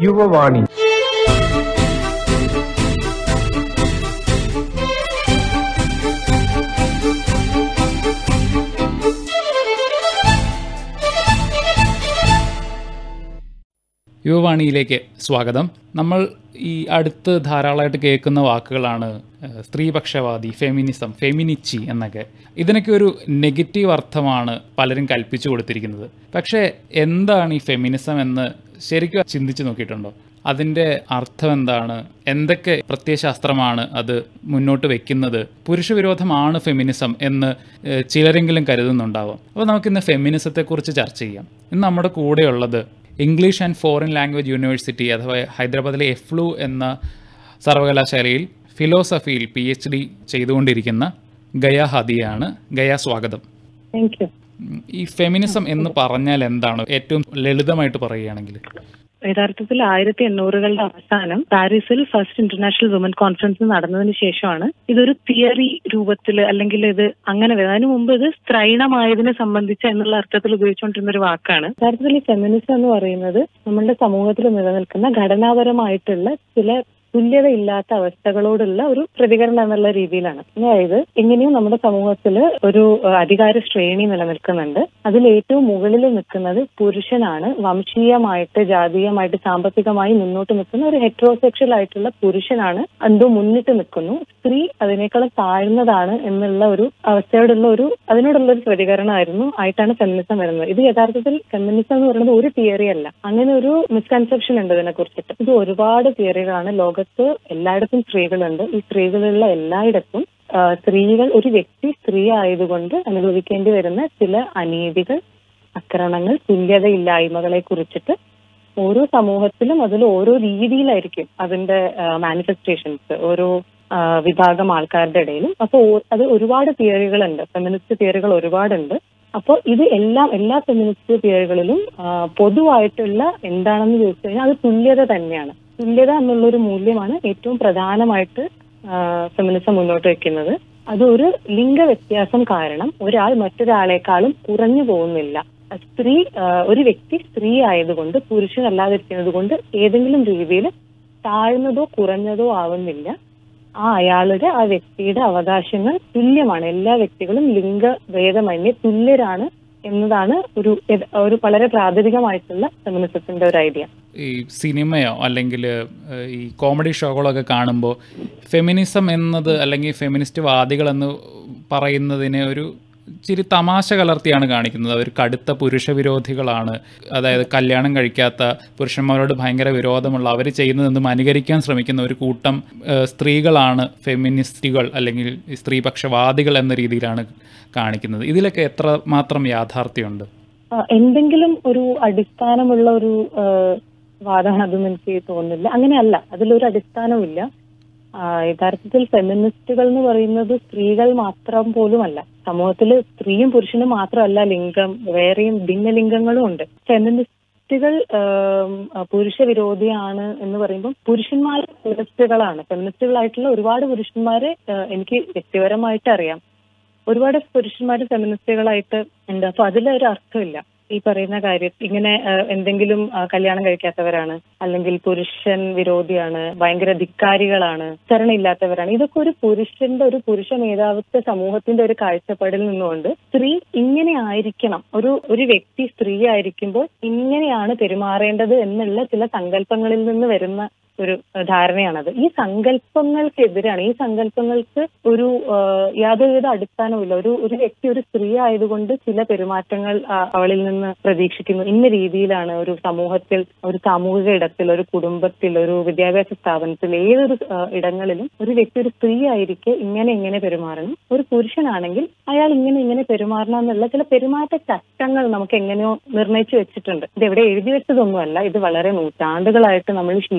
യുവവാണി യുവവാണിയിലേക്ക് സ്വാഗതം നമ്മൾ ഈ അടുത്ത് ധാരാളമായിട്ട് കേൾക്കുന്ന വാക്കുകളാണ് ഏഹ്, സ്ത്രീപക്ഷവാദി ഫെമിനിസം ഫെമിനിച്ചി എന്നൊക്കെ ഇതിനൊക്കെ ഒരു നെഗറ്റീവ് അർത്ഥമാണ് പലരും കൽപ്പിച്ചു കൊടുത്തിരിക്കുന്നത് പക്ഷേ എന്താണ് ഈ ഫെമിനിസം എന്ന് ശരിക്കും ചിന്തിച്ചു നോക്കിയിട്ടുണ്ടോ അതിൻ്റെ അർത്ഥം എന്താണ് എന്തൊക്കെ പ്രത്യയശാസ്ത്രമാണ് അത് മുന്നോട്ട് വെക്കുന്നത് പുരുഷവിരോധമാണ് ഫെമിനിസം എന്ന് ഏഹ്, ചിലരെങ്കിലും കരുതുന്നുണ്ടാവാം അപ്പോൾ നമുക്കിന്ന് ഫെമിനിസത്തെക്കുറിച്ച് ചർച്ച ചെയ്യാം ഇന്ന് നമ്മുടെ കൂടെയുള്ളത് English and foreign language university അഥവാ ഹൈദരാബാദിലെ എഫ്ലു എന്ന സർവകലാശാലയിൽ ഫിലോസഫിയിൽ പി എച്ച് ഡി ചെയ്തുകൊണ്ടിരിക്കുന്ന ഗയ ഹദിയാണ് ഗയ സ്വാഗതം താങ്ക് യു ഉം, ഈ ഫെമിനിസം എന്ന് പറഞ്ഞാൽ എന്താണ് ഏറ്റവും ലളിതമായിട്ട് പറയുകയാണെങ്കിൽ യഥാർത്ഥത്തിൽ ആയിരത്തി എണ്ണൂറുകളുടെ അവസാനം പാരീസിൽ ഫസ്റ്റ് ഇന്റർനാഷണൽ വുമൻ കോൺഫറൻസ് നടന്നതിന് ശേഷമാണ് ഇതൊരു തിയറി രൂപത്തിൽ അല്ലെങ്കിൽ ഇത് അങ്ങനെ വരും അതിനു മുമ്പ് ഇത് സ്ത്രൈണമായതിനെ സംബന്ധിച്ച എന്നുള്ള അർത്ഥത്തിൽ ഉപയോഗിച്ചുകൊണ്ടിരുന്ന ഒരു വാക്കാണ് യഥാർത്ഥത്തിൽ ഈ ഫെമിനിസം എന്ന് പറയുന്നത് നമ്മളുടെ സമൂഹത്തിൽ നിലനിൽക്കുന്ന ഘടനാപരമായിട്ടുള്ള ചില തുല്യതയില്ലാത്ത അവസ്ഥകളോടുള്ള ഒരു പ്രതികരണം എന്നുള്ള രീതിയിലാണ് അതായത് എങ്ങനെയും നമ്മുടെ സമൂഹത്തിൽ ഒരു ഏഹ്, അധികാര ശ്രേണി നിലനിൽക്കുന്നുണ്ട് അതിൽ ഏറ്റവും മുകളിൽ നിൽക്കുന്നത് പുരുഷനാണ് വംശീയമായിട്ട് ജാതീയമായിട്ട് സാമ്പത്തികമായി മുന്നോട്ട് നിൽക്കുന്ന ഒരു ഹെട്രോസെക്ഷൽ ആയിട്ടുള്ള പുരുഷനാണ് എന്തോ മുന്നിട്ട് നിൽക്കുന്നു സ്ത്രീ അതിനേക്കാളും താഴ്ന്നതാണ് എന്നുള്ള ഒരു അവസ്ഥയോടുള്ള ഒരു അതിനോടുള്ള ഒരു പ്രതികരണമായിരുന്നു ആയിട്ടാണ് ഫെമിനിസം വരുന്നത് ഇത് യഥാർത്ഥത്തിൽ ഫെമിനിസം എന്ന് പറയുന്നത് ഒരു തിയറി അല്ല അങ്ങനെ ഒരു മിസ്കൺസെപ്ഷൻ ഉണ്ട് ഇതിനെ കുറിച്ചിട്ട് ഇത് ഒരുപാട് തിയറികളാണ് ലോകത്ത് എല്ലായിടത്തും സ്ത്രീകളുണ്ട് ഈ സ്ത്രീകളുള്ള എല്ലായിടത്തും ആ, സ്ത്രീകൾ ഒരു വ്യക്തി സ്ത്രീ ആയതുകൊണ്ട് അനുഭവിക്കേണ്ടി വരുന്ന ചില അനീതികൾ അക്രമങ്ങൾ തുല്യതയില്ലായ്മകളെ കുറിച്ചിട്ട് ഓരോ സമൂഹത്തിലും അതിൽ ഓരോ രീതിയിലായിരിക്കും അതിന്റെ മാനിഫെസ്റ്റേഷൻസ് ഓരോ ആ, വിഭാഗം ആൾക്കാരുടെ ഇടയിലും അപ്പോൾ അത് ഒരുപാട് തിയറികളുണ്ട് ഫെമിനിസ്റ്റ് തിയറികൾ ഒരുപാടുണ്ട് അപ്പോൾ ഇത് എല്ലാം എല്ലാ ഫെമിനിസ്റ്റ് തിയറികളിലും ആ, പൊതുവായിട്ടുള്ള എന്താണെന്ന് ചോദിച്ചു കഴിഞ്ഞാൽ അത് തുല്യത തന്നെയാണ് തുല്യത എന്നുള്ളൊരു മൂല്യമാണ് ഏറ്റവും പ്രധാനമായിട്ട് ഫെമിനിസം മുന്നോട്ട് വെക്കുന്നത് അത് ഒരു ലിംഗ വ്യത്യാസം കാരണം ഒരാൾ മറ്റൊരാളെക്കാളും കുറഞ്ഞു പോകുന്നില്ല സ്ത്രീ ആ, ഒരു വ്യക്തി സ്ത്രീ ആയതുകൊണ്ട് പുരുഷനല്ലാതിരിക്കുന്നത് കൊണ്ട് ഏതെങ്കിലും രീതിയിൽ താഴ്ന്നതോ കുറഞ്ഞതോ ആവുന്നില്ല ആ അയാളുടെ ആ വ്യക്തിയുടെ അവകാശങ്ങൾ തുല്യമാണ് എല്ലാ വ്യക്തികളും ലിംഗഭേദമന്യേ തുല്യരാണ് എന്നതാണ് ഒരു യഥ- ഒരു വളരെ പ്രാഥമികമായിട്ടുള്ള ഫെമിനിസത്തിന്റെ ഒരു ഐഡിയ ഈ സിനിമയോ അല്ലെങ്കിൽ ഈ കോമഡി ഷോകളൊക്കെ കാണുമ്പോൾ ഫെമിനിസം എന്നത് അല്ലെങ്കിൽ ഫെമിനിസ്റ്റ് വാദികളെന്ന് പറയുന്നതിനെ ഒരു ഇച്ചിരി തമാശ കലർത്തിയാണ് കാണിക്കുന്നത് അവർ കടുത്ത പുരുഷവിരോധികളാണ് അതായത് കല്യാണം കഴിക്കാത്ത പുരുഷന്മാരോട് ഭയങ്കര വിരോധമുള്ള അവർ ചെയ്യുന്നതെന്നും അനുകരിക്കാൻ ശ്രമിക്കുന്ന ഒരു കൂട്ടം ഏഹ്, സ്ത്രീകളാണ് ഫെമിനിസ്റ്റുകൾ അല്ലെങ്കിൽ ഈ സ്ത്രീപക്ഷവാദികൾ എന്ന രീതിയിലാണ് കാണിക്കുന്നത് ഇതിലൊക്കെ എത്ര മാത്രം യാഥാർത്ഥ്യമുണ്ട് ആ, എന്തെങ്കിലും ഒരു അടിസ്ഥാനമുള്ള ഒരു ആ, വാദമാണ് അതൊന്നും എനിക്ക് തോന്നുന്നില്ല അങ്ങനെയല്ല അതിലൊരു അടിസ്ഥാനമില്ല ആ, യഥാർത്ഥത്തിൽ ഫെമിനിസ്റ്റുകൾ എന്ന് പറയുന്നത് സ്ത്രീകൾ മാത്രം പോലുമല്ല സമൂഹത്തിൽ സ്ത്രീയും പുരുഷനും മാത്രമല്ല ലിംഗം വേറെയും ഭിന്നലിംഗങ്ങളും ഉണ്ട് ഫെമിനിസ്റ്റുകൾ ആം, ആ, പുരുഷ വിരോധിയാണ് എന്ന് പറയുമ്പോൾ പുരുഷന്മാർ ഫെമിനിസ്റ്റുകളാണ് ഫെമിനിസ്റ്റുകളായിട്ടുള്ള ഒരുപാട് പുരുഷന്മാരെ ആ, എനിക്ക് വ്യക്തിപരമായിട്ട് അറിയാം ഒരുപാട് പുരുഷന്മാർ ഫെമിനിസ്റ്റുകളായിട്ട് ഉണ്ട് അപ്പൊ അതിലൊരു അർത്ഥമില്ല ഈ പറയുന്ന കാര്യം ഇങ്ങനെ ആ, എന്തെങ്കിലും ആ, കല്യാണം കഴിക്കാത്തവരാണ് അല്ലെങ്കിൽ പുരുഷൻ വിരോധിയാണ് ഭയങ്കര ധിക്കാരികളാണ് ശരണയില്ലാത്തവരാണ് ഇതൊക്കെ ഒരു പുരുഷന്റെ ഒരു പുരുഷ മേധാവിത്വ സമൂഹത്തിന്റെ ഒരു കാഴ്ചപ്പാടിൽ നിന്നുകൊണ്ട് സ്ത്രീ ഇങ്ങനെ ആയിരിക്കണം ഒരു ഒരു വ്യക്തി സ്ത്രീ ആയിരിക്കുമ്പോൾ ഇങ്ങനെയാണ് പെരുമാറേണ്ടത് എന്നുള്ള ചില സങ്കല്പങ്ങളിൽ നിന്ന് വരുന്ന ഒരു ആ, ധാരണയാണത് ഈ സങ്കല്പങ്ങൾക്കെതിരാണ് ഈ സങ്കല്പങ്ങൾക്ക് ഒരു ആ, യാതൊരുവിധ അടിസ്ഥാനവുമില്ല ഒരു ഒരു വ്യക്തി ഒരു സ്ത്രീ ആയതുകൊണ്ട് ചില പെരുമാറ്റങ്ങൾ ആ, അവളിൽ നിന്ന് പ്രതീക്ഷിക്കുന്നു ഇന്ന രീതിയിലാണ് ഒരു സമൂഹത്തിൽ ഒരു സാമൂഹിക ഇടത്തിൽ ഒരു കുടുംബത്തിൽ ഒരു വിദ്യാഭ്യാസ സ്ഥാപനത്തിൽ ഏതൊരു ആ, ഇടങ്ങളിലും ഒരു വ്യക്തി ഒരു സ്ത്രീ ആയിരിക്കെ ഇങ്ങനെ ഇങ്ങനെ പെരുമാറണം ഒരു പുരുഷനാണെങ്കിൽ അയാൾ ഇങ്ങനെ ഇങ്ങനെ പെരുമാറണം എന്നുള്ള ചില പെരുമാറ്റ ചട്ടങ്ങൾ നമുക്ക് എങ്ങനെയോ നിർണയിച്ചു വെച്ചിട്ടുണ്ട് ഇത് എവിടെ എഴുതി വെച്ചതൊന്നുമല്ല ഇത് വളരെ നൂറ്റാണ്ടുകളായിട്ട് നമ്മൾ ശീലിച്ചു പോകുന്ന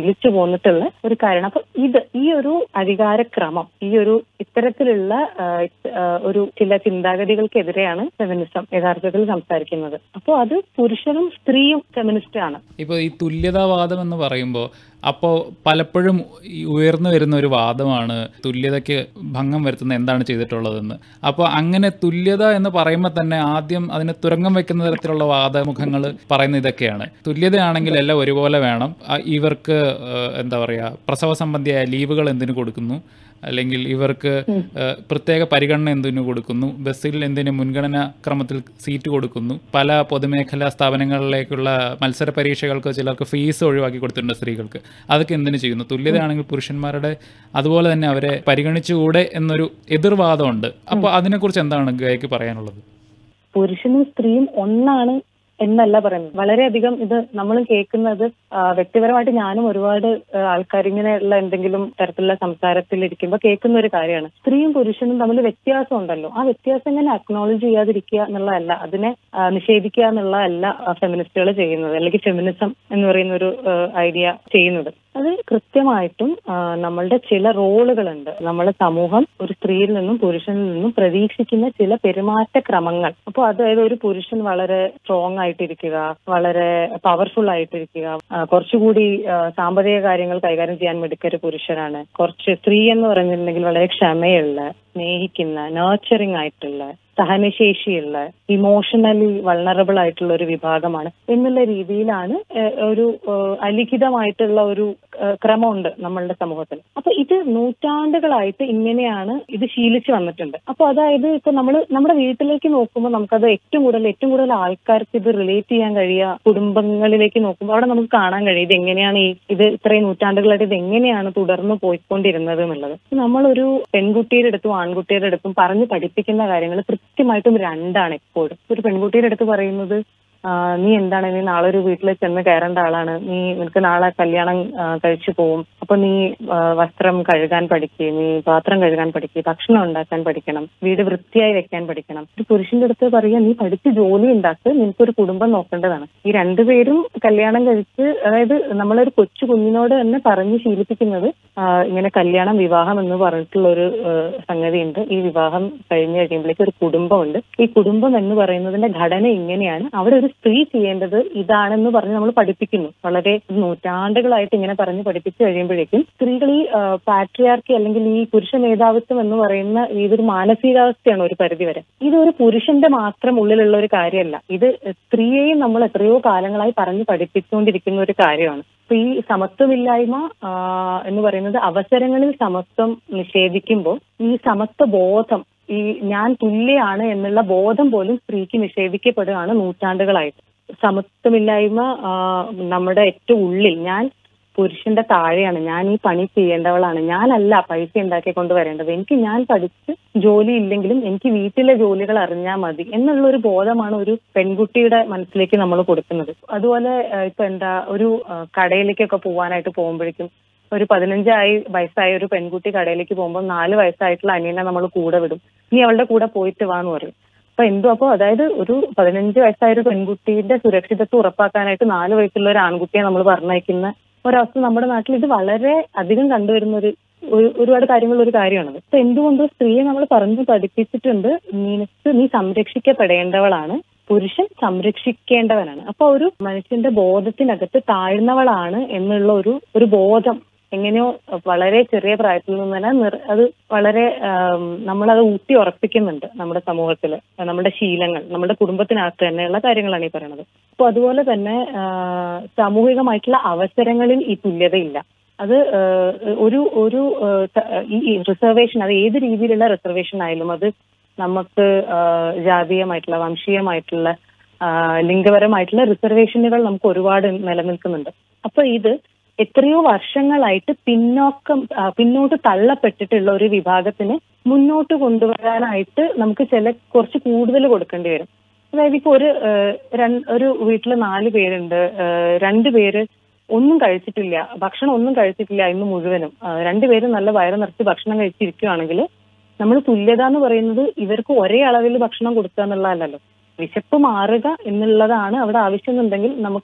പോന്നിട്ടുള്ള ഒരു കാര്യമാണ് അപ്പൊ ഇത് ഈ ഒരു അധികാരക്രമം ഈ ഒരു ഇത്തരത്തിലുള്ള ആ, ഇത്, ആ, ഒരു ചില ചിന്താഗതികൾക്കെതിരെയാണ് ഫെമിനിസം യഥാർത്ഥത്തിൽ സംസാരിക്കുന്നത് അപ്പോൾ അത് പുരുഷനും സ്ത്രീയും ഫെമിനിസ്റ്റ് ആണ് ഇപ്പോൾ ഈ തുല്യതാവാദം എന്ന് പറയുമ്പോൾ അപ്പോൾ പലപ്പോഴും ഈ ഉയർന്നു വരുന്ന ഒരു വാദമാണ് തുല്യതയ്ക്ക് ഭംഗം വരുത്തുന്ന എന്താണ് ചെയ്തിട്ടുള്ളതെന്ന് അപ്പോൾ അങ്ങനെ തുല്യത എന്ന് പറയുമ്പോൾ തന്നെ ആദ്യം അതിന് തുരങ്കം വെക്കുന്ന തരത്തിലുള്ള വാദമുഖങ്ങൾ പറയുന്ന ഇതൊക്കെയാണ് തുല്യതയാണെങ്കിൽ എല്ലാം ഒരുപോലെ വേണം ആ, ഇവർക്ക് ഏഹ്, എന്താ പറയുക പ്രസവ സംബന്ധിയായ ലീവുകൾ എന്തിനു കൊടുക്കുന്നു അല്ലെങ്കിൽ ഇവർക്ക് ഏഹ്, പ്രത്യേക പരിഗണന എന്തിനു കൊടുക്കുന്നു ബസ്സിൽ എന്തിനു മുൻഗണന ക്രമത്തിൽ സീറ്റ് കൊടുക്കുന്നു പല പൊതുമേഖലാ സ്ഥാപനങ്ങളിലേക്കുള്ള മത്സര പരീക്ഷകൾക്ക് ചിലർക്ക് ഫീസ് ഒഴിവാക്കി കൊടുത്തിട്ടുണ്ട് സ്ത്രീകൾക്ക് അതൊക്കെ എന്തിനു ചെയ്യുന്നു തുല്യതയാണെങ്കിൽ പുരുഷന്മാരുടെ അതുപോലെ തന്നെ അവരെ പരിഗണിച്ചുകൂടെ എന്നൊരു എതിർവാദമുണ്ട് അപ്പോൾ അതിനെക്കുറിച്ച് എന്താണ് ഗയക്ക് പറയാനുള്ളത് പുരുഷനും സ്ത്രീയും ഒന്നാണ് എന്നല്ല പറയുന്നത് വളരെയധികം ഇത് നമ്മൾ കേൾക്കുന്നത് ആ, വ്യക്തിപരമായിട്ട് ഞാനും ഒരുപാട് ആ, ആൾക്കാർ ഇങ്ങനെയുള്ള എന്തെങ്കിലും തരത്തിലുള്ള സംസാരത്തിൽ ഇരിക്കുമ്പോൾ കേൾക്കുന്ന ഒരു കാര്യമാണ് സ്ത്രീയും പുരുഷനും തമ്മിൽ വ്യത്യാസം ഉണ്ടല്ലോ ആ വ്യത്യാസം ഇങ്ങനെ അക്നോളജ് ചെയ്യാതിരിക്കുക എന്നുള്ളതല്ല അതിനെ ആ, നിഷേധിക്കുക എന്നുള്ളതല്ല ഫെമിനിസ്റ്റുകൾ ചെയ്യുന്നത് അല്ലെങ്കിൽ ഫെമിനിസം എന്ന് പറയുന്ന ഒരു ഐഡിയ ചെയ്യുന്നത് അത് കൃത്യമായിട്ടും ആ, നമ്മളുടെ ചില റോളുകളുണ്ട് നമ്മുടെ സമൂഹം ഒരു സ്ത്രീയിൽ നിന്നും പുരുഷനിൽ നിന്നും പ്രതീക്ഷിക്കുന്ന ചില പെരുമാറ്റ ക്രമങ്ങൾ അപ്പോൾ അതായത് ഒരു പുരുഷൻ വളരെ സ്ട്രോങ് ആയിട്ടിരിക്കുക വളരെ പവർഫുൾ ആയിട്ടിരിക്കുക ആ, കുറച്ചുകൂടി ആ, സാമ്പത്തിക കാര്യങ്ങൾ കൈകാര്യം ചെയ്യാൻ മിടുക്കൊരു പുരുഷനാണ് കുറച്ച് സ്ത്രീ എന്ന് പറഞ്ഞിട്ടുണ്ടെങ്കിൽ വളരെ ക്ഷമയുള്ള സ്നേഹിക്കുന്ന നേർച്ചറിങ് ആയിട്ടുള്ള സഹനശേഷിയുള്ള ഇമോഷണലി വൾണറബിൾ ആയിട്ടുള്ള ഒരു വിഭാഗമാണ് എന്നുള്ള രീതിയിലാണ് ഏഹ്, ഒരു ഏഹ്, അലിഖിതമായിട്ടുള്ള ഒരു ഏഹ്, ക്രമമുണ്ട് നമ്മളുടെ സമൂഹത്തിൽ അപ്പൊ ഇത് നൂറ്റാണ്ടുകളായിട്ട് ഇങ്ങനെയാണ് ഇത് ശീലിച്ചു വന്നിട്ടുണ്ട് അപ്പൊ അതായത് ഇപ്പൊ നമ്മൾ നമ്മുടെ വീട്ടിലേക്ക് നോക്കുമ്പോൾ നമുക്കത് ഏറ്റവും കൂടുതൽ ഏറ്റവും കൂടുതൽ ആൾക്കാർക്ക് ഇത് റിലേറ്റ് ചെയ്യാൻ കഴിയുക കുടുംബങ്ങളിലേക്ക് നോക്കുമ്പോൾ അവിടെ നമുക്ക് കാണാൻ കഴിയും ഇത് എങ്ങനെയാണ് ഈ ഇത് ഇത്രയും നൂറ്റാണ്ടുകളായിട്ട് ഇത് എങ്ങനെയാണ് തുടർന്ന് പോയിക്കൊണ്ടിരുന്നത് എന്നുള്ളത് നമ്മളൊരു പെൺകുട്ടിയുടെ അടുത്തും ആൺകുട്ടിയുടെ അടുത്തും പറഞ്ഞ് പഠിപ്പിക്കുന്ന കാര്യങ്ങൾ കൃത്യമായിട്ടും രണ്ടാണ് എപ്പോഴും ഒരു പെൺകുട്ടിയുടെ അടുത്ത് പറയുന്നത് ആ, നീ എന്താണ് നീ നാളെ ഒരു വീട്ടിൽ ചെന്ന് കയറേണ്ട ആളാണ് നീ നിനക്ക് നാളെ കല്യാണം ആ, കഴിച്ചു പോവും അപ്പൊ നീ ആ, വസ്ത്രം കഴുകാൻ പഠിക്കുക നീ പാത്രം കഴുകാൻ പഠിക്കുക ഭക്ഷണം ഉണ്ടാക്കാൻ പഠിക്കണം വീട് വൃത്തിയായി വെക്കാൻ പഠിക്കണം ഒരു പുരുഷന്റെ അടുത്ത് പറയുക നീ പഠിച്ച് ജോലി ഉണ്ടാക്ക് നിനക്കൊരു കുടുംബം നോക്കേണ്ടതാണ് ഈ രണ്ടുപേരും കല്യാണം കഴിച്ച് അതായത് നമ്മളൊരു കൊച്ചു കുഞ്ഞിനോട് തന്നെ പറഞ്ഞ് ശീലിപ്പിക്കുന്നത് ആ, ഇങ്ങനെ കല്യാണം വിവാഹം എന്ന് പറഞ്ഞിട്ടുള്ള ഒരു സംഗതിയുണ്ട് ഈ വിവാഹം കഴിഞ്ഞ് കഴിയുമ്പോഴേക്ക് ഒരു കുടുംബമുണ്ട് ഈ കുടുംബം എന്ന് പറയുന്നതിന്റെ ഘടന ഇങ്ങനെയാണ് അവിടെ ഒരു സ്ത്രീ ചെയ്യേണ്ടത് ഇതാണെന്ന് പറഞ്ഞ് നമ്മൾ പഠിപ്പിക്കുന്നു വളരെ നൂറ്റാണ്ടുകളായിട്ട് ഇങ്ങനെ പറഞ്ഞ് പഠിപ്പിച്ചു കഴിയുമ്പോഴേക്കും സ്ത്രീകൾ ഈ പാട്രിയാർക്കി അല്ലെങ്കിൽ ഈ പുരുഷ മേധാവിത്വം എന്ന് പറയുന്ന ഇതൊരു മാനസികാവസ്ഥയാണ് ഒരു പരിധി വരെ ഇതൊരു പുരുഷന്റെ മാത്രം ഉള്ളിലുള്ള ഒരു കാര്യമല്ല ഇത് സ്ത്രീയെയും നമ്മൾ എത്രയോ കാലങ്ങളായി പറഞ്ഞ് പഠിപ്പിച്ചുകൊണ്ടിരിക്കുന്ന ഒരു കാര്യമാണ് അപ്പൊ ഈ സമത്വമില്ലായ്മ ആ, എന്ന് പറയുന്നത് അവസരങ്ങളിൽ സമത്വം നിഷേധിക്കുമ്പോൾ ഈ സമത്വ ബോധം ഈ ഞാൻ തുല്യാണ് എന്നുള്ള ബോധം പോലും സ്ത്രീക്ക് നിഷേധിക്കപ്പെടുകയാണ് നൂറ്റാണ്ടുകളായിട്ട് സമത്വമില്ലായ്മ ആ, നമ്മുടെ ഏറ്റവും ഉള്ളിൽ ഞാൻ പുരുഷന്റെ താഴെയാണ് ഞാൻ ഈ പണി ചെയ്യേണ്ടവളാണ് ഞാനല്ല പൈസ ഉണ്ടാക്കിക്കൊണ്ട് വരേണ്ടത് എനിക്ക് ഞാൻ പഠിച്ച് ജോലി ഇല്ലെങ്കിലും എനിക്ക് വീട്ടിലെ ജോലികൾ അറിഞ്ഞാൽ മതി എന്നുള്ള ഒരു ബോധമാണ് ഒരു പെൺകുട്ടിയുടെ മനസ്സിലേക്ക് നമ്മൾ കൊടുക്കുന്നത് അതുപോലെ ആ, ഇപ്പൊ എന്താ ഒരു ആ, കടയിലേക്കൊക്കെ പോവാനായിട്ട് പോകുമ്പോഴേക്കും ഒരു പതിനഞ്ചായി വയസ്സായ ഒരു പെൺകുട്ടി കടയിലേക്ക് പോകുമ്പോൾ നാല് വയസ്സായിട്ടുള്ള അനിയനെ നമ്മൾ കൂടെ വിടും നീ അവളുടെ കൂടെ പോയിട്ട് വാന്ന് പറയും അപ്പൊ എന്തോ അപ്പൊ അതായത് ഒരു പതിനഞ്ച് വയസ്സായ ഒരു പെൺകുട്ടിയുടെ സുരക്ഷിതത്വം ഉറപ്പാക്കാനായിട്ട് നാല് വയസ്സുള്ള ഒരു ആൺകുട്ടിയെ നമ്മൾ പറഞ്ഞയക്കുന്ന ഒരവസ്ഥ നമ്മുടെ നാട്ടിൽ ഇത് വളരെ അധികം കണ്ടുവരുന്ന ഒരു ഒരു- ഒരുപാട് കാര്യങ്ങളുള്ള ഒരു കാര്യമാണത് അപ്പൊ എന്തുകൊണ്ട് സ്ത്രീയെ നമ്മൾ പറഞ്ഞു പഠിപ്പിച്ചിട്ടുണ്ട് നിനക്ക് നീ സംരക്ഷിക്കപ്പെടേണ്ടവളാണ് പുരുഷൻ സംരക്ഷിക്കേണ്ടവനാണ് അപ്പൊ ഒരു മനുഷ്യന്റെ ബോധത്തിനകത്ത് താഴ്ന്നവളാണ് എന്നുള്ള ഒരു ഒരു ബോധം എങ്ങനെയോ വളരെ ചെറിയ പ്രായത്തിൽ നിന്ന് തന്നെ നിർ- അത് വളരെ ആം, നമ്മളത് ഊട്ടി ഉറപ്പിക്കുന്നുണ്ട് നമ്മുടെ സമൂഹത്തിൽ നമ്മുടെ ശീലങ്ങൾ നമ്മുടെ കുടുംബത്തിനകത്ത് തന്നെയുള്ള കാര്യങ്ങളാണ് ഈ പറയുന്നത് അപ്പൊ അതുപോലെ തന്നെ ആ, സാമൂഹികമായിട്ടുള്ള അവസരങ്ങളിൽ ഈ തുല്യതയില്ല അത് ആ, ഒരു ഒരു ആ, ത- ഈ റിസർവേഷൻ അത് ഏത് രീതിയിലുള്ള റിസർവേഷൻ ആയാലും അത് നമുക്ക് ആ, ജാതീയമായിട്ടുള്ള വംശീയമായിട്ടുള്ള ആ, ലിംഗപരമായിട്ടുള്ള റിസർവേഷനുകൾ നമുക്ക് ഒരുപാട് നിലനിൽക്കുന്നുണ്ട് അപ്പൊ ഇത് എത്രയോ വർഷങ്ങളായിട്ട് പിന്നോക്കം ആ, പിന്നോട്ട് തള്ളപ്പെട്ടിട്ടുള്ള ഒരു വിഭാഗത്തിന് മുന്നോട്ട് കൊണ്ടുവരാനായിട്ട് നമുക്ക് ചില കുറച്ച് കൂടുതൽ കൊടുക്കേണ്ടി വരും അതായത് ഇപ്പൊ ഒരു ആ, രൺ- ഒരു വീട്ടിൽ നാല് പേരുണ്ട് ആ, രണ്ട് പേര് ഒന്നും കഴിച്ചിട്ടില്ല ഭക്ഷണം ഒന്നും കഴിച്ചിട്ടില്ല ഇന്ന് മുഴുവനും ആ, രണ്ടുപേരും നല്ല വയറ് നിറച്ച് ഭക്ഷണം കഴിച്ചിരിക്കുകയാണെങ്കിൽ നമ്മൾ തുല്യത എന്ന് പറയുന്നത് ഇവർക്ക് ഒരേ അളവിൽ ഭക്ഷണം കൊടുക്കുക എന്നുള്ളതല്ലല്ലോ വിശപ്പ് മാറുക എന്നുള്ളതാണ് അവിടെ ആവശ്യമെന്നുണ്ടെങ്കിൽ നമുക്ക്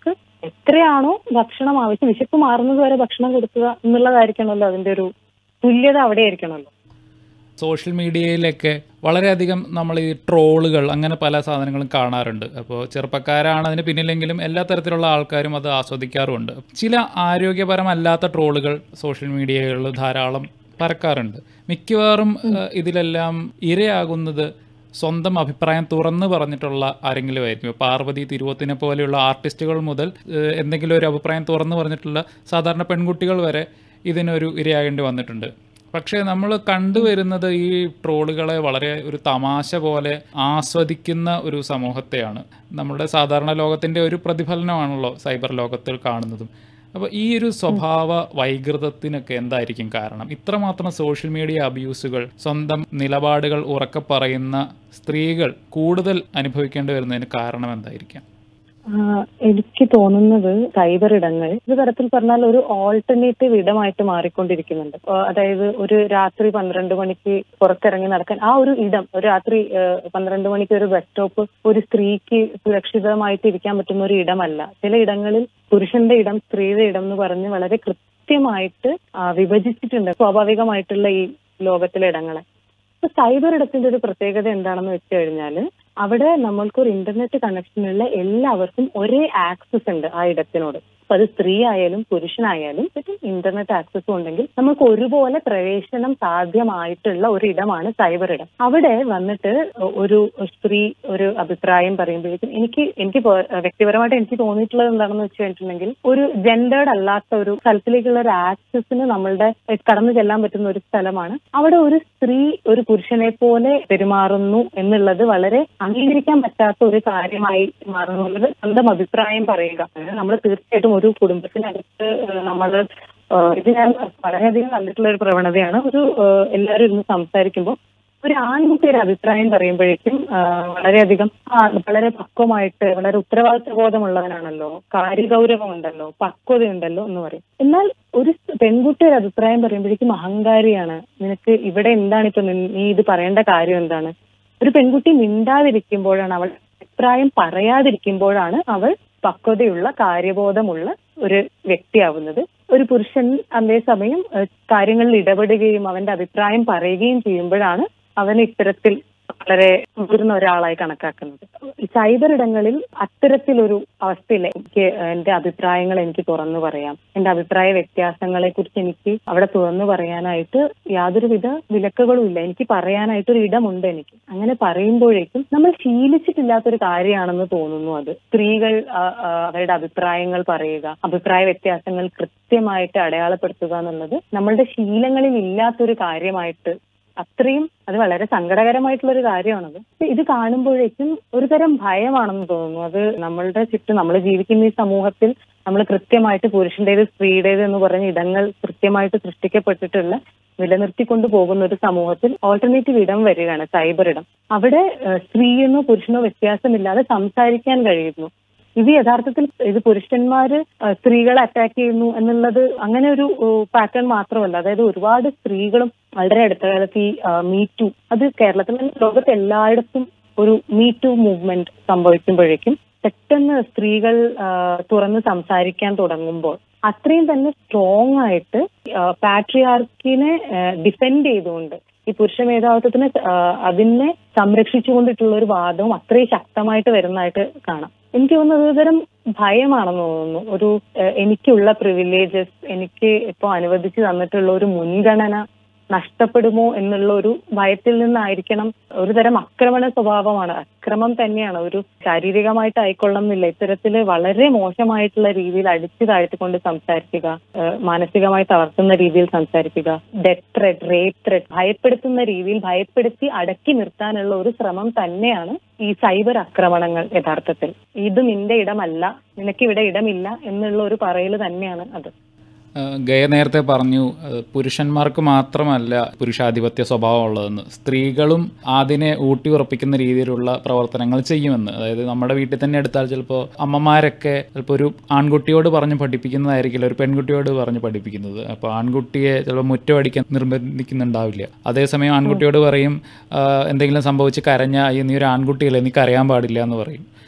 എത്രയാണോ ഭക്ഷണം ആവശ്യം വിശപ്പ് മാറുന്നത് വരെ ഭക്ഷണം കൊടുക്കുക എന്നുള്ളതായിരിക്കണമല്ലോ അതിന്റെ ഒരു തുല്യത അവിടെ ആയിരിക്കണമല്ലോ സോഷ്യൽ മീഡിയയിലൊക്കെ വളരെയധികം നമ്മൾ ഈ ട്രോളുകൾ അങ്ങനെ പല സാധനങ്ങളും കാണാറുണ്ട് അപ്പോൾ ചെറുപ്പക്കാരാണ് അതിന് പിന്നിലെങ്കിലും എല്ലാ തരത്തിലുള്ള ആൾക്കാരും അത് ആസ്വദിക്കാറുമുണ്ട് ചില ആരോഗ്യപരമല്ലാത്ത ട്രോളുകൾ സോഷ്യൽ മീഡിയകളിൽ ധാരാളം പരക്കാറുണ്ട് മിക്കവാറും ഏഹ്, ഇതിലെല്ലാം ഇരയാകുന്നത് സ്വന്തം അഭിപ്രായം തുറന്നു പറഞ്ഞിട്ടുള്ള ആരെങ്കിലും ആയിരിക്കും ഇപ്പോൾ പാർവതി തിരുവോത്തിനെ പോലെയുള്ള ആർട്ടിസ്റ്റുകൾ മുതൽ ഏഹ്, എന്തെങ്കിലും ഒരു അഭിപ്രായം തുറന്നു പറഞ്ഞിട്ടുള്ള സാധാരണ പെൺകുട്ടികൾ വരെ ഇതിനൊരു ഇരയാകേണ്ടി വന്നിട്ടുണ്ട് പക്ഷേ നമ്മൾ കണ്ടുവരുന്നത് ഈ ട്രോളുകളെ വളരെ ഒരു തമാശ പോലെ ആസ്വദിക്കുന്ന ഒരു സമൂഹത്തെയാണ് നമ്മുടെ സാധാരണ ലോകത്തിൻ്റെ ഒരു പ്രതിഫലനമാണല്ലോ സൈബർ ലോകത്തിൽ കാണുന്നതും അപ്പോൾ ഈ ഒരു സ്വഭാവ വൈകൃതത്തിനൊക്കെ എന്തായിരിക്കും കാരണം ഇത്രമാത്രം സോഷ്യൽ മീഡിയ അബ്യൂസുകൾ സ്വന്തം നിലപാടുകൾ ഉറക്കെ പറയുന്ന സ്ത്രീകൾ കൂടുതൽ അനുഭവിക്കേണ്ടി വരുന്നതിന് കാരണം എന്തായിരിക്കാം ആഹ് എനിക്ക് തോന്നുന്നത് സൈബർ ഇടങ്ങൾ ഒരു തരത്തിൽ പറഞ്ഞാൽ ഒരു ഓൾട്ടർനേറ്റീവ് ഇടമായിട്ട് മാറിക്കൊണ്ടിരിക്കുന്നുണ്ട് ആഹ് അതായത് ഒരു രാത്രി പന്ത്രണ്ട് മണിക്ക് പുറത്തിറങ്ങി നടക്കാൻ ആ ഒരു ഇടം ഒരു രാത്രി ആഹ് പന്ത്രണ്ട് മണിക്ക് ഒരു ബസ് സ്റ്റോപ്പ് ഒരു സ്ത്രീക്ക് സുരക്ഷിതമായിട്ട് ഇരിക്കാൻ പറ്റുന്ന ഒരു ഇടമല്ല ചില ഇടങ്ങളിൽ പുരുഷന്റെ ഇടം സ്ത്രീയുടെ ഇടം എന്ന് പറഞ്ഞ് വളരെ കൃത്യമായിട്ട് ആഹ് വിഭജിച്ചിട്ടുണ്ട് സ്വാഭാവികമായിട്ടുള്ള ഈ ലോകത്തിലെ ഇടങ്ങളെ ഇപ്പൊ സൈബർ ഇടത്തിന്റെ ഒരു പ്രത്യേകത എന്താണെന്ന് വെച്ച് കഴിഞ്ഞാൽ അവിടെ നമ്മൾക്കൊരു ഇന്റർനെറ്റ് കണക്ഷനുള്ള എല്ലാവർക്കും ഒരേ ആക്സസ് ഉണ്ട് ആ ഇടത്തിനോട് അപ്പൊ അത് സ്ത്രീ ആയാലും പുരുഷനായാലും പറ്റും ഇന്റർനെറ്റ് ആക്സസും ഉണ്ടെങ്കിൽ നമുക്ക് ഒരുപോലെ പ്രവേശനം സാധ്യമായിട്ടുള്ള ഒരു ഇടമാണ് സൈബർ ഇടം അവിടെ വന്നിട്ട് ഒരു സ്ത്രീ ഒരു അഭിപ്രായം പറയുമ്പോഴേക്കും എനിക്ക് എനിക്ക് പേ- വ്യക്തിപരമായിട്ട് എനിക്ക് തോന്നിയിട്ടുള്ളത് എന്താണെന്ന് വെച്ച് കഴിഞ്ഞിട്ടുണ്ടെങ്കിൽ ഒരു ജെൻഡേർഡ് അല്ലാത്ത ഒരു സ്ഥലത്തിലേക്കുള്ള ഒരു ആക്സസിന് നമ്മളുടെ കടന്നു ചെല്ലാൻ പറ്റുന്ന ഒരു സ്ഥലമാണ് അവിടെ ഒരു സ്ത്രീ ഒരു പുരുഷനെ പോലെ പെരുമാറുന്നു എന്നുള്ളത് വളരെ അംഗീകരിക്കാൻ പറ്റാത്ത ഒരു കാര്യമായി മാറുന്നു എന്നുള്ളത് സ്വന്തം അഭിപ്രായം പറയുക നമ്മൾ തീർച്ചയായിട്ടും ഒരു കുടുംബത്തിനകത്ത് നമ്മൾ ഇത് ഞാൻ വളരെയധികം കണ്ടിട്ടുള്ള ഒരു പ്രവണതയാണ് ഒരു ഏഹ്, എല്ലാവരും ഇരുന്ന് സംസാരിക്കുമ്പോൾ ഒരു ആൺകുട്ടി ഒരു അഭിപ്രായം പറയുമ്പോഴേക്കും ആ, വളരെയധികം ആ, വളരെ പക്വമായിട്ട് വളരെ ഉത്തരവാദിത്വ ബോധമുള്ളവനാണല്ലോ കാര്യഗൗരവമുണ്ടല്ലോ പക്വതയുണ്ടല്ലോ എന്ന് പറയും എന്നാൽ ഒരു പെൺകുട്ടി ഒരു അഭിപ്രായം പറയുമ്പോഴേക്കും അഹങ്കാരിയാണ് നിനക്ക് ഇവിടെ എന്താണ് ഇപ്പൊ നിൻ- നീ ഇത് പറയേണ്ട കാര്യം എന്താണ് ഒരു പെൺകുട്ടി മിണ്ടാതിരിക്കുമ്പോഴാണ് അവൾ അഭിപ്രായം പറയാതിരിക്കുമ്പോഴാണ് അവൾ പക്വതയുള്ള കാര്യബോധമുള്ള ഒരു വ്യക്തിയാവുന്നത് ഒരു പുരുഷൻ അതേസമയം ഏഹ്, കാര്യങ്ങളിൽ ഇടപെടുകയും അവന്റെ അഭിപ്രായം പറയുകയും ചെയ്യുമ്പോഴാണ് അവൻ ഇത്തരത്തിൽ വളരെ മുതിർന്ന ഒരാളായി കണക്കാക്കുന്നത് ഈ സൈബർ ഇടങ്ങളിൽ അത്തരത്തിലൊരു അവസ്ഥയില്ല എനിക്ക് എന്റെ അഭിപ്രായങ്ങൾ എനിക്ക് തുറന്നു പറയാം എന്റെ അഭിപ്രായ വ്യത്യാസങ്ങളെ കുറിച്ച് എനിക്ക് അവിടെ തുറന്നു പറയാനായിട്ട് യാതൊരുവിധ വിലക്കുകളും ഇല്ല എനിക്ക് പറയാനായിട്ട് ഒരു ഇടമുണ്ട് എനിക്ക് അങ്ങനെ പറയുമ്പോഴേക്കും നമ്മൾ ശീലിച്ചിട്ടില്ലാത്തൊരു കാര്യമാണെന്ന് തോന്നുന്നു അത് സ്ത്രീകൾ ആ, ആ, അവരുടെ അഭിപ്രായങ്ങൾ പറയുക അഭിപ്രായ വ്യത്യാസങ്ങൾ കൃത്യമായിട്ട് അടയാളപ്പെടുത്തുക എന്നുള്ളത് നമ്മളുടെ ശീലങ്ങളിൽ ഇല്ലാത്തൊരു കാര്യമായിട്ട് അത്രയും അത് വളരെ സങ്കടകരമായിട്ടുള്ള ഒരു കാര്യമാണത് ഇത് കാണുമ്പോഴേക്കും ഒരു തരം ഭയമാണെന്ന് തോന്നുന്നു അത് നമ്മളുടെ ചുറ്റും നമ്മൾ ജീവിക്കുന്ന ഈ സമൂഹത്തിൽ നമ്മൾ കൃത്യമായിട്ട് പുരുഷന്റേത് സ്ത്രീയുടേത് എന്ന് പറഞ്ഞ ഇടങ്ങൾ കൃത്യമായിട്ട് സൃഷ്ടിക്കപ്പെട്ടിട്ടുള്ള നിലനിർത്തിക്കൊണ്ട് പോകുന്ന ഒരു സമൂഹത്തിൽ ഓൾട്ടർനേറ്റീവ് ഇടം വരികയാണ് സൈബർ ഇടം അവിടെ ഏഹ്, സ്ത്രീയെന്നോ പുരുഷനോ വ്യത്യാസമില്ലാതെ സംസാരിക്കാൻ കഴിയുന്നു ഇത് യഥാർത്ഥത്തിൽ ഇത് പുരുഷന്മാര് ആ, സ്ത്രീകളെ അറ്റാക്ക് ചെയ്യുന്നു എന്നുള്ളത് അങ്ങനെ ഒരു പാറ്റേൺ മാത്രമല്ല അതായത് ഒരുപാട് സ്ത്രീകളും വളരെ അടുത്ത കാലത്ത് ഈ മീ ടു അത് കേരളത്തിൽ നിന്ന് ലോകത്ത് എല്ലായിടത്തും ഒരു മീ ടു മൂവ്മെന്റ് സംഭവിക്കുമ്പോഴേക്കും പെട്ടെന്ന് സ്ത്രീകൾ ആ, തുറന്ന് സംസാരിക്കാൻ തുടങ്ങുമ്പോൾ അത്രയും തന്നെ സ്ട്രോങ് ആയിട്ട് പാട്രിയാർക്കിനെ ഡിഫെൻഡ് ചെയ്തുകൊണ്ട് ഈ പുരുഷ മേധാവിത്വത്തിന് ആ, അതിനെ സംരക്ഷിച്ചുകൊണ്ടിട്ടുള്ള ഒരു വാദവും അത്രയും ശക്തമായിട്ട് വരുന്നതായിട്ട് കാണാം എനിക്ക് തോന്നുന്നത് ഒരുതരം ഭയമാണെന്ന് തോന്നുന്നു ഒരു ഏഹ്, എനിക്കുള്ള പ്രിവിലേജസ് എനിക്ക് ഇപ്പോൾ അനുവദിച്ചു തന്നിട്ടുള്ള ഒരു മുൻഗണന നഷ്ടപ്പെടുമോ എന്നുള്ള ഒരു ഭയത്തിൽ നിന്നായിരിക്കണം ഒരു തരം ആക്രമണ സ്വഭാവമാണ് അക്രമം തന്നെയാണ് ഒരു ശാരീരികമായിട്ട് ആയിക്കൊള്ളുന്നില്ല ഇത്തരത്തില് വളരെ മോശമായിട്ടുള്ള രീതിയിൽ അടിച്ചു താഴ്ത്തിക്കൊണ്ട് സംസാരിക്കുക ഏഹ്, മാനസികമായി തളർത്തുന്ന രീതിയിൽ സംസാരിക്കുക ഡെത്ത് ത്രെഡ് റേപ്പ് ത്രെഡ് ഭയപ്പെടുത്തുന്ന രീതിയിൽ ഭയപ്പെടുത്തി അടക്കി നിർത്താനുള്ള ഒരു ശ്രമം തന്നെയാണ് ഈ സൈബർ ആക്രമണങ്ങൾ യഥാർത്ഥത്തിൽ ഇത് നിന്റെ ഇടമല്ല നിനക്കിവിടെ ഇടമില്ല എന്നുള്ള ഒരു പറയൽ തന്നെയാണ് അത് ഏഹ് ഗയ നേരത്തെ പറഞ്ഞു ഏഹ് പുരുഷന്മാർക്ക് മാത്രമല്ല പുരുഷാധിപത്യ സ്വഭാവമുള്ളതെന്ന് സ്ത്രീകളും അതിനെ ഊട്ടി ഉറപ്പിക്കുന്ന രീതിയിലുള്ള പ്രവർത്തനങ്ങൾ ചെയ്യുമെന്ന് അതായത് നമ്മുടെ വീട്ടിൽ തന്നെ എടുത്താൽ ചിലപ്പോൾ അമ്മമാരൊക്കെ ചിലപ്പോൾ ഒരു ആൺകുട്ടിയോട് പറഞ്ഞ് പഠിപ്പിക്കുന്നതായിരിക്കില്ല ഒരു പെൺകുട്ടിയോട് പറഞ്ഞ് പഠിപ്പിക്കുന്നത് അപ്പോൾ ആൺകുട്ടിയെ ചിലപ്പോൾ മുറ്റം അടിക്കാൻ നിർബന്ധിക്കുന്നുണ്ടാവില്ല അതേസമയം ആൺകുട്ടിയോട് പറയും ആഹ് എന്തെങ്കിലും സംഭവിച്ച് കരഞ്ഞാൽ "അയ്യോ, നീ ഒരു ആൺകുട്ടിയല്ലേ നീ കരയാൻ പാടില്ല എന്ന് പറയും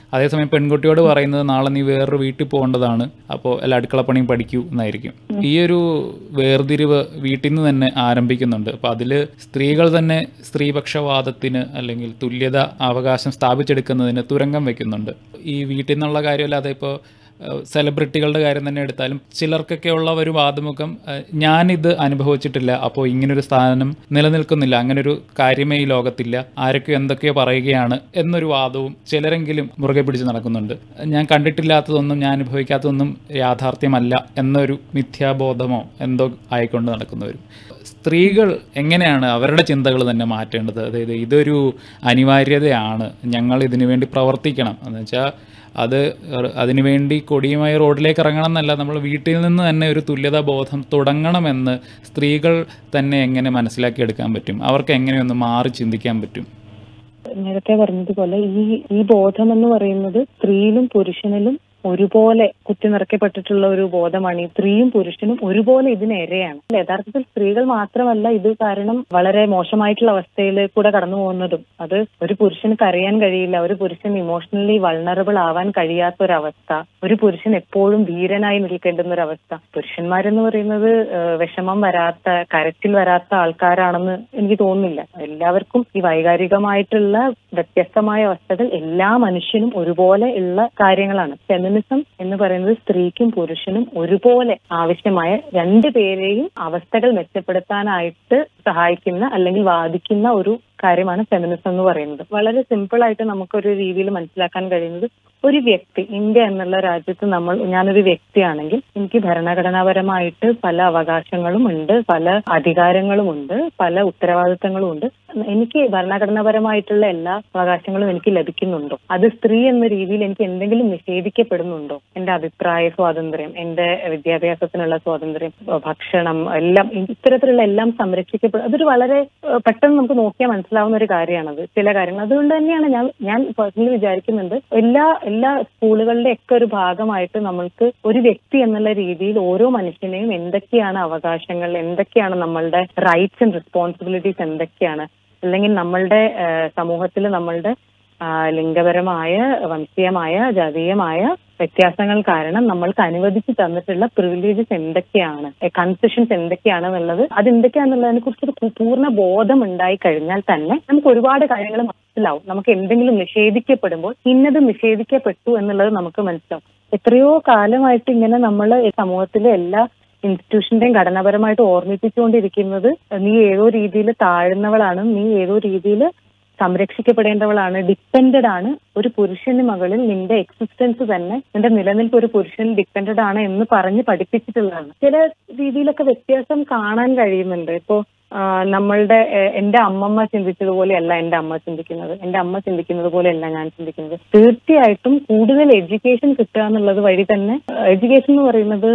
അതേസമയം പെൺകുട്ടിയോട് പറയുന്നത് നാളെ നീ വേറൊരു വീട്ടിൽ പോകേണ്ടതാണ് അപ്പോൾ എല്ലാ അടുക്കളപ്പണിയും പഠിക്കൂ എന്നായിരിക്കും ഈ ഒരു വേർതിരിവ് വീട്ടിൽ നിന്ന് തന്നെ ആരംഭിക്കുന്നുണ്ട് അപ്പോൾ അതിൽ സ്ത്രീകൾ തന്നെ സ്ത്രീപക്ഷവാദത്തിന് അല്ലെങ്കിൽ തുല്യത അവകാശം സ്ഥാപിച്ചെടുക്കുന്നതിന് തുരങ്കം വെക്കുന്നുണ്ട് ഈ വീട്ടിൽ നിന്നുള്ള കാര്യമല്ലാതെ ഇപ്പോൾ സെലിബ്രിറ്റികളുടെ കാര്യം തന്നെ എടുത്താലും ചിലർക്കൊക്കെ ഉള്ള ഒരു വാദമുഖം ഏഹ്, ഞാനിത് അനുഭവിച്ചിട്ടില്ല അപ്പോൾ ഇങ്ങനൊരു സ്ഥാനം നിലനിൽക്കുന്നില്ല അങ്ങനൊരു കാര്യമേ ഈ ലോകത്തില്ല ആരൊക്കെയോ എന്തൊക്കെയോ പറയുകയാണ് എന്നൊരു വാദവും ചിലരെങ്കിലും മുറുകെ പിടിച്ച് നടക്കുന്നുണ്ട് ഞാൻ കണ്ടിട്ടില്ലാത്തതൊന്നും ഞാൻ അനുഭവിക്കാത്തതൊന്നും യാഥാർത്ഥ്യമല്ല എന്നൊരു മിഥ്യാബോധമോ എന്തോ ആയിക്കൊണ്ട് നടക്കുന്നവരും സ്ത്രീകൾ എങ്ങനെയാണ് അവരുടെ ചിന്തകൾ തന്നെ മാറ്റേണ്ടത് അതായത് ഇതൊരു അനിവാര്യതയാണ് ഞങ്ങൾ ഇതിനു വേണ്ടി പ്രവർത്തിക്കണം എന്ന് വെച്ചാൽ അത് അതിനുവേണ്ടി കൊടിയുമായി റോഡിലേക്ക് ഇറങ്ങണം എന്നല്ല നമ്മൾ വീട്ടിൽ നിന്ന് തന്നെ ഒരു തുല്യതാ ബോധം തുടങ്ങണമെന്ന് സ്ത്രീകൾ തന്നെ എങ്ങനെ മനസ്സിലാക്കിയെടുക്കാൻ പറ്റും അവർക്ക് എങ്ങനെയൊന്ന് മാറി ചിന്തിക്കാൻ പറ്റും നേരത്തെ പറഞ്ഞതുപോലെ ഈ ഈ ബോധം എന്ന് പറയുന്നത് സ്ത്രീയിലും പുരുഷനിലും ഒരുപോലെ കുത്തിനിറക്കപ്പെട്ടിട്ടുള്ള ഒരു ബോധമാണ് ഈ സ്ത്രീയും പുരുഷനും ഒരുപോലെ ഇതിന് ഇരയാണ് യഥാർത്ഥത്തിൽ സ്ത്രീകൾ മാത്രമല്ല ഇത് കാരണം വളരെ മോശമായിട്ടുള്ള അവസ്ഥയിൽ കൂടെ കടന്നു പോകുന്നതും അത് ഒരു പുരുഷന് കരയാൻ കഴിയില്ല ഒരു പുരുഷൻ ഇമോഷണലി വൾണറബിൾ ആവാൻ കഴിയാത്ത ഒരവസ്ഥ ഒരു പുരുഷൻ എപ്പോഴും ധീരനായി നിൽക്കേണ്ടുന്ന ഒരു അവസ്ഥ പുരുഷന്മാരെന്ന് പറയുന്നത് ഏഹ്, വിഷമം വരാത്ത കരച്ചിൽ വരാത്ത ആൾക്കാരാണെന്ന് എനിക്ക് തോന്നുന്നില്ല എല്ലാവർക്കും ഈ വൈകാരികമായിട്ടുള്ള വ്യത്യസ്തമായ അവസ്ഥകൾ എല്ലാ മനുഷ്യനും ഒരുപോലെ ഉള്ള കാര്യങ്ങളാണ് ഫെമിനിസം എന്ന് പറയുന്നത് സ്ത്രീക്കും പുരുഷനും ഒരുപോലെ ആവശ്യമായ രണ്ടു പേരെയും അവസ്ഥകൾ മെച്ചപ്പെടുത്താനായിട്ട് സഹായിക്കുന്ന അല്ലെങ്കിൽ വാദിക്കുന്ന ഒരു കാര്യമാണ് ഫെമിനിസം എന്ന് പറയുന്നത് വളരെ സിമ്പിൾ ആയിട്ട് നമുക്കൊരു രീതിയിൽ മനസ്സിലാക്കാൻ കഴിയുന്നത് ഒരു വ്യക്തി ഇന്ത്യ എന്നുള്ള രാജ്യത്ത് നമ്മൾ ഞാനൊരു വ്യക്തിയാണെങ്കിൽ എനിക്ക് ഭരണഘടനാപരമായിട്ട് പല അവകാശങ്ങളും ഉണ്ട് പല അധികാരങ്ങളും ഉണ്ട് പല ഉത്തരവാദിത്തങ്ങളും ഉണ്ട് എനിക്ക് ഭരണഘടനാപരമായിട്ടുള്ള എല്ലാ അവകാശങ്ങളും എനിക്ക് ലഭിക്കുന്നുണ്ടോ അത് സ്ത്രീ എന്ന രീതിയിൽ എനിക്ക് എന്തെങ്കിലും നിഷേധിക്കപ്പെടുന്നുണ്ടോ എന്റെ അഭിപ്രായ സ്വാതന്ത്ര്യം എന്റെ വിദ്യാഭ്യാസത്തിനുള്ള സ്വാതന്ത്ര്യം ഭക്ഷണം എല്ലാം ഇത്തരത്തിലുള്ള എല്ലാം സംരക്ഷിക്കപ്പെടും അതൊരു വളരെ ഏഹ്, പെട്ടെന്ന് നമുക്ക് നോക്കിയാൽ മനസ്സിലാവുന്ന ഒരു കാര്യമാണത് ചില കാര്യങ്ങൾ അതുകൊണ്ട് തന്നെയാണ് ഞാൻ ഞാൻ പേഴ്സണലി വിചാരിക്കുന്നുണ്ട് എല്ലാ എല്ലാ സ്കൂളുകളുടെ ഒക്കെ ഒരു ഭാഗമായിട്ട് നമ്മൾക്ക് ഒരു വ്യക്തി എന്നുള്ള രീതിയിൽ ഓരോ മനുഷ്യനെയും എന്തൊക്കെയാണ് അവകാശങ്ങൾ എന്തൊക്കെയാണ് നമ്മളുടെ റൈറ്റ്സ് ആൻഡ് റെസ്പോൺസിബിലിറ്റീസ് എന്തൊക്കെയാണ് അല്ലെങ്കിൽ നമ്മളുടെ സമൂഹത്തിൽ നമ്മളുടെ ആ, ലിംഗപരമായ വംശീയമായ ജാതീയമായ വ്യത്യാസങ്ങൾ കാരണം നമ്മൾക്ക് അനുവദിച്ചു തന്നിട്ടുള്ള പ്രിവിലേജസ് എന്തൊക്കെയാണ് കൺസെഷൻസ് എന്തൊക്കെയാണ് എന്നുള്ളത് അത് എന്തൊക്കെയാണെന്നുള്ളതിനെ കുറിച്ച് ഒരു പൂ- പൂർണ്ണ ബോധം ഉണ്ടായി കഴിഞ്ഞാൽ തന്നെ നമുക്ക് ഒരുപാട് കാര്യങ്ങൾ മനസ്സിലാവും നമുക്ക് എന്തെങ്കിലും നിഷേധിക്കപ്പെടുമ്പോൾ ഇന്നത് നിഷേധിക്കപ്പെട്ടു എന്നുള്ളത് നമുക്ക് മനസ്സിലാവും എത്രയോ കാലമായിട്ട് ഇങ്ങനെ നമ്മൾ സമൂഹത്തിലെ എല്ലാ ഇൻസ്റ്റിറ്റ്യൂഷന്റെയും ഘടനാപരമായിട്ട് ഓർമ്മിപ്പിച്ചുകൊണ്ടിരിക്കുന്നത് നീ ഏതോ രീതിയിൽ താഴ്ന്നവളാണ് നീ ഏതോ രീതിയിൽ സംരക്ഷിക്കപ്പെടേണ്ടവളാണ് ഡിപ്പെൻഡഡ് ആണ് ഒരു പുരുഷന് മകളിൽ നിന്റെ എക്സിസ്റ്റൻസ് തന്നെ നിന്റെ നിലനിൽപ്പ് ഒരു പുരുഷനിൽ ഡിപ്പെൻഡഡ് ആണ് എന്ന് പറഞ്ഞ് പഠിപ്പിച്ചിട്ടുള്ളതാണ് ചില രീതിയിലൊക്കെ വ്യത്യാസം കാണാൻ കഴിയുന്നുണ്ട് ഇപ്പോ ആ, നമ്മളുടെ എ- എന്റെ അമ്മമ്മ ചിന്തിച്ചതുപോലെയല്ല എന്റെ അമ്മ ചിന്തിക്കുന്നത് എന്റെ അമ്മ ചിന്തിക്കുന്നത് പോലെയല്ല ഞാൻ ചിന്തിക്കുന്നത് തീർച്ചയായിട്ടും കൂടുതൽ എഡ്യൂക്കേഷൻ കിട്ടുക എന്നുള്ളത് വഴി തന്നെ എഡ്യൂക്കേഷൻ എന്ന് പറയുന്നത്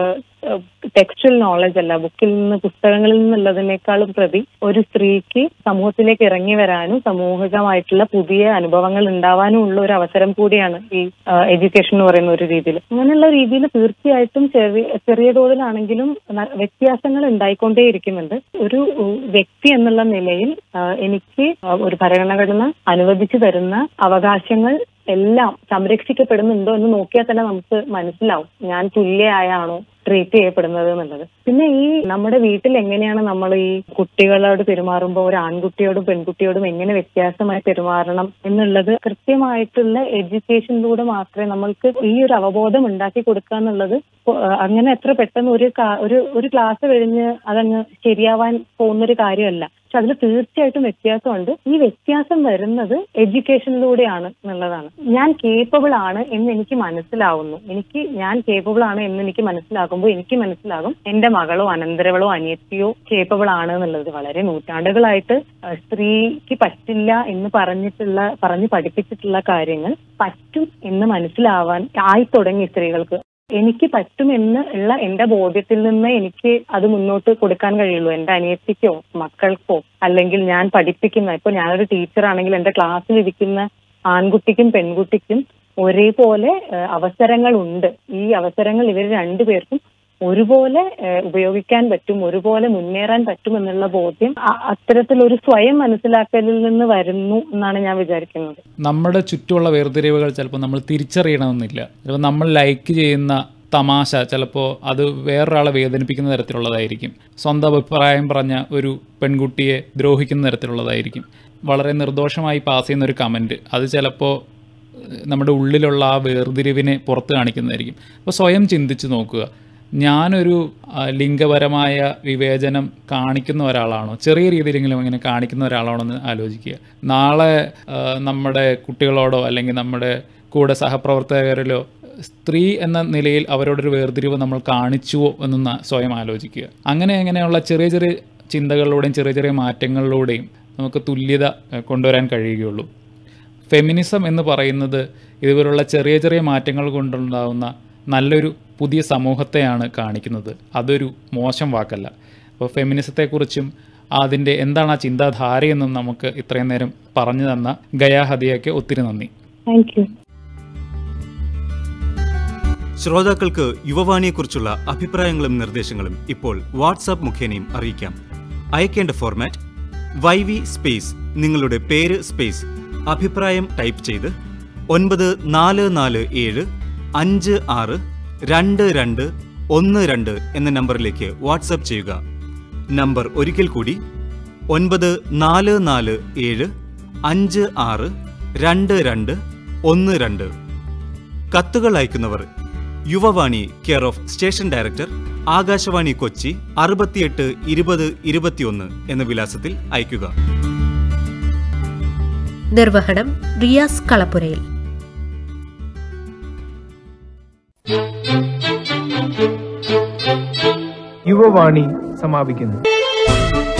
ടെക്സ്റ്റൽ നോളജ് അല്ല ബുക്കിൽ നിന്ന് പുസ്തകങ്ങളിൽ നിന്നുള്ളതിനേക്കാളും പ്രതി ഒരു സ്ത്രീക്ക് സമൂഹത്തിലേക്ക് ഇറങ്ങി വരാനും സമൂഹികമായിട്ടുള്ള പുതിയ അനുഭവങ്ങൾ ഉണ്ടാവാനും ഉള്ള ഒരു അവസരം കൂടിയാണ് ഈ എഡ്യൂക്കേഷൻ എന്ന് പറയുന്ന ഒരു രീതിയിൽ അങ്ങനെയുള്ള രീതിയിൽ തീർച്ചയായിട്ടും ചെറിയ ചെറിയ തോതിലാണെങ്കിലും ന- വ്യത്യാസങ്ങൾ ഉണ്ടായിക്കൊണ്ടേയിരിക്കുന്നുണ്ട് ഒരു ഉം, വ്യക്തി എന്നുള്ള നിലയിൽ ആ, എനിക്ക് ആ, ഒരു ഭരണഘടന അനുവദിച്ചു തരുന്ന അവകാശങ്ങൾ എല്ലാം സംരക്ഷിക്കപ്പെടുന്നുണ്ടോ എന്ന് നോക്കിയാൽ തന്നെ നമുക്ക് മനസ്സിലാവും ഞാൻ തുല്യയായാണോ ട്രീറ്റ് ചെയ്യപ്പെടുന്നത് എന്നുള്ളത് പിന്നെ ഈ നമ്മുടെ വീട്ടിൽ എങ്ങനെയാണ് നമ്മൾ ഈ കുട്ടികളോട് പെരുമാറുമ്പോൾ ഒരു ആൺകുട്ടിയോടും പെൺകുട്ടിയോടും എങ്ങനെ വ്യത്യാസമായി പെരുമാറണം എന്നുള്ളത് കൃത്യമായിട്ടുള്ള എഡ്യൂക്കേഷനിലൂടെ മാത്രമേ നമ്മൾക്ക് ഈ ഒരു അവബോധം ഉണ്ടാക്കി കൊടുക്കുക എന്നുള്ളത് ഇപ്പൊ, ആ, അങ്ങനെ എത്ര പെട്ടെന്ന് ഒരു കാ- ഒരു ഒരു ക്ലാസ് കഴിഞ്ഞ് അതങ്ങ് ശരിയാവാൻ പോകുന്ന ഒരു കാര്യമല്ല പക്ഷെ അതിൽ തീർച്ചയായിട്ടും വ്യത്യാസമുണ്ട് ഈ വ്യത്യാസം വരുന്നത് എഡ്യൂക്കേഷനിലൂടെയാണ് എന്നുള്ളതാണ് ഞാൻ കേപ്പബിൾ ആണ് എന്ന് എനിക്ക് മനസ്സിലാവുന്നു എനിക്ക് ഞാൻ കേപ്പബിൾ ആണ് എന്ന് എനിക്ക് മനസ്സിലാകുമ്പോൾ എനിക്ക് മനസ്സിലാകും എന്റെ മകളോ അനന്തരവളോ അനിയത്തിയോ കേപ്പബിൾ ആണ് എന്നുള്ളത് വളരെ നൂറ്റാണ്ടുകളായിട്ട് ആ, സ്ത്രീക്ക് പറ്റില്ല എന്ന് പറഞ്ഞിട്ടുള്ള പറഞ്ഞ് പഠിപ്പിച്ചിട്ടുള്ള കാര്യങ്ങൾ പറ്റും എന്ന് മനസ്സിലാവാൻ ആയി തുടങ്ങി സ്ത്രീകൾക്ക് എനിക്ക് പറ്റുമെന്ന് ഉള്ള എന്റെ ബോധ്യത്തിൽ നിന്ന് എനിക്ക് അത് മുന്നോട്ട് കൊടുക്കാൻ കഴിയുള്ളൂ എന്റെ അനിയത്തിക്കോ മക്കൾക്കോ അല്ലെങ്കിൽ ഞാൻ പഠിപ്പിക്കുന്ന ഇപ്പൊ ഞാനൊരു ടീച്ചറാണെങ്കിൽ എന്റെ ക്ലാസ്സിൽ ഇരിക്കുന്ന ആൺകുട്ടിക്കും പെൺകുട്ടിക്കും ഒരേപോലെ ഏഹ്, അവസരങ്ങൾ ഉണ്ട് ഈ അവസരങ്ങൾ ഇവർ രണ്ടുപേർക്കും ഒരുപോലെ ഏഹ്, ഉപയോഗിക്കാൻ പറ്റും ഒരുപോലെ മുന്നേറാൻ പറ്റും എന്നുള്ള ബോധ്യം അ- അത്തരത്തിലൊരു സ്വയം മനസ്സിലാക്കലിൽ നിന്ന് വരുന്നു എന്നാണ് ഞാൻ വിചാരിക്കുന്നത് നമ്മുടെ ചുറ്റുമുള്ള വേർതിരിവുകൾ ചിലപ്പോൾ നമ്മൾ തിരിച്ചറിയണമെന്നില്ല ചിലപ്പോൾ നമ്മൾ ലൈക്ക് ചെയ്യുന്ന തമാശ ചിലപ്പോൾ അത് വേറൊരാളെ വേദനിപ്പിക്കുന്ന തരത്തിലുള്ളതായിരിക്കും സ്വന്തം അഭിപ്രായം പറഞ്ഞ ഒരു പെൺകുട്ടിയെ ദ്രോഹിക്കുന്ന തരത്തിലുള്ളതായിരിക്കും വളരെ നിർദോഷമായി പാസ് ചെയ്യുന്ന ഒരു കമൻറ്റ് അത് ചിലപ്പോൾ ഏഹ്, നമ്മുടെ ഉള്ളിലുള്ള ആ വേർതിരിവിനെ പുറത്ത് കാണിക്കുന്നതായിരിക്കും അപ്പോൾ സ്വയം ചിന്തിച്ച് നോക്കുക ഞാനൊരു ആ, ലിംഗപരമായ വിവേചനം കാണിക്കുന്ന ഒരാളാണോ ചെറിയ രീതിയിലെങ്കിലും ഇങ്ങനെ കാണിക്കുന്ന ഒരാളാണോ എന്ന് ആലോചിക്കുക നാളെ ആ, നമ്മുടെ കുട്ടികളോടോ അല്ലെങ്കിൽ നമ്മുടെ കൂടെ സഹപ്രവർത്തകരിലോ സ്ത്രീ എന്ന നിലയിൽ അവരോടൊരു വേർതിരിവ് നമ്മൾ കാണിച്ചുവോ എന്നൊന്ന് സ്വയം ആലോചിക്കുക അങ്ങനെ അങ്ങനെയുള്ള ചെറിയ ചെറിയ ചിന്തകളിലൂടെയും ചെറിയ ചെറിയ മാറ്റങ്ങളിലൂടെയും നമുക്ക് തുല്യത ഏഹ്, കൊണ്ടുവരാൻ കഴിയുകയുള്ളൂ ഫെമിനിസം എന്ന് പറയുന്നത് ഇതുപോലുള്ള ചെറിയ ചെറിയ മാറ്റങ്ങൾ കൊണ്ടുണ്ടാകുന്ന നല്ലൊരു പുതിയ സമൂഹത്തെയാണ് കാണിക്കുന്നത് അതൊരു മോശം വാക്കല്ല അപ്പോൾ ഫെമിനിസത്തെക്കുറിച്ചും അതിൻ്റെ എന്താണ് ആ ചിന്താധാരയെന്നും നമുക്ക് ഇത്രയും നേരം പറഞ്ഞു തന്ന ഗയാ ഹദിയയ്ക്ക് ഒത്തിരി നന്ദി താങ്ക് യു ശ്രോതാക്കൾക്ക് യുവവാണിയെക്കുറിച്ചുള്ള അഭിപ്രായങ്ങളും നിർദ്ദേശങ്ങളും ഇപ്പോൾ വാട്സാപ്പ് മുഖേനയും അറിയിക്കാം അയക്കേണ്ട ഫോർമാറ്റ് വൈ വി സ്പേസ് നിങ്ങളുടെ പേര് സ്പേസ് അഭിപ്രായം ടൈപ്പ് ചെയ്ത് ഒൻപത് നാല് നാല് ഏഴ് അഞ്ച് ആറ് രണ്ട് രണ്ട് ഒന്ന് രണ്ട് എന്ന നമ്പറിലേക്ക് വാട്സാപ്പ് ചെയ്യുക നമ്പർ ഒരിക്കൽ കൂടി ഒൻപത് നാല് നാല് ഏഴ് അഞ്ച് ആറ് രണ്ട് രണ്ട് ഒന്ന് രണ്ട് കത്തുകൾ അയക്കുന്നവർ Yuvavani care of station director Akashvani Kochi അറുപത്തിയെട്ട് ഇരുപത് ഇരുപത്തിയൊന്ന് എന്ന വിലാസത്തിൽ അയയ്ക്കുക നിർവഹണം റിയാസ് കളപ്പുരയിൽ യുവവാണി സമാപിക്കുന്നു